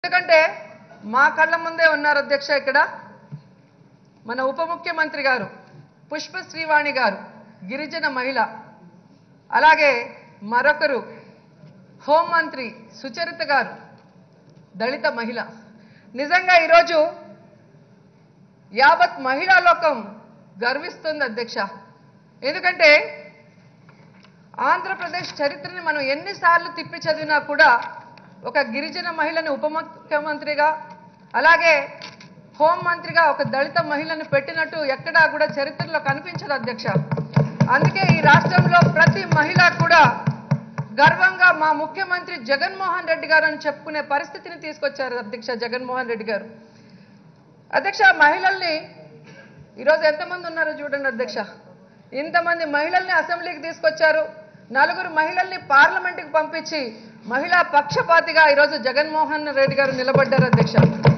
ఎందుకంటే మా కళ్ళ ముందే ఉన్నారు అధ్యక్ష ఇక్కడ మన ఉప ముఖ్యమంత్రి గారు పుష్ప శ్రీవాణి గారు గిరిజన మహిళ అలాగే మరొకరు హోంమంత్రి సుచరిత గారు దళిత మహిళ నిజంగా ఈరోజు యావత్ మహిళా లోకం గర్విస్తుంది అధ్యక్ష ఎందుకంటే ఆంధ్రప్రదేశ్ చరిత్రని మనం ఎన్నిసార్లు తిప్పి చదివినా కూడా ఒక గిరిజన మహిళని ఉప ముఖ్యమంత్రిగా అలాగే హోంమంత్రిగా ఒక దళిత మహిళను పెట్టినట్టు ఎక్కడా కూడా చరిత్రలో కనిపించదు అధ్యక్ష అందుకే ఈ రాష్ట్రంలో ప్రతి మహిళ కూడా గర్వంగా మా ముఖ్యమంత్రి జగన్మోహన్ రెడ్డి గారు అని చెప్పుకునే పరిస్థితిని తీసుకొచ్చారు అధ్యక్ష జగన్మోహన్ రెడ్డి గారు అధ్యక్ష మహిళల్ని ఈరోజు ఎంతమంది ఉన్నారో చూడండి అధ్యక్ష ఇంతమంది మహిళల్ని అసెంబ్లీకి తీసుకొచ్చారు నలుగురు మహిళల్ని పార్లమెంటుకి పంపించి మహిళా పక్షపాతిగా ఈరోజు జగన్మోహన్ రెడ్డి గారు నిలబడ్డారు అధ్యక్ష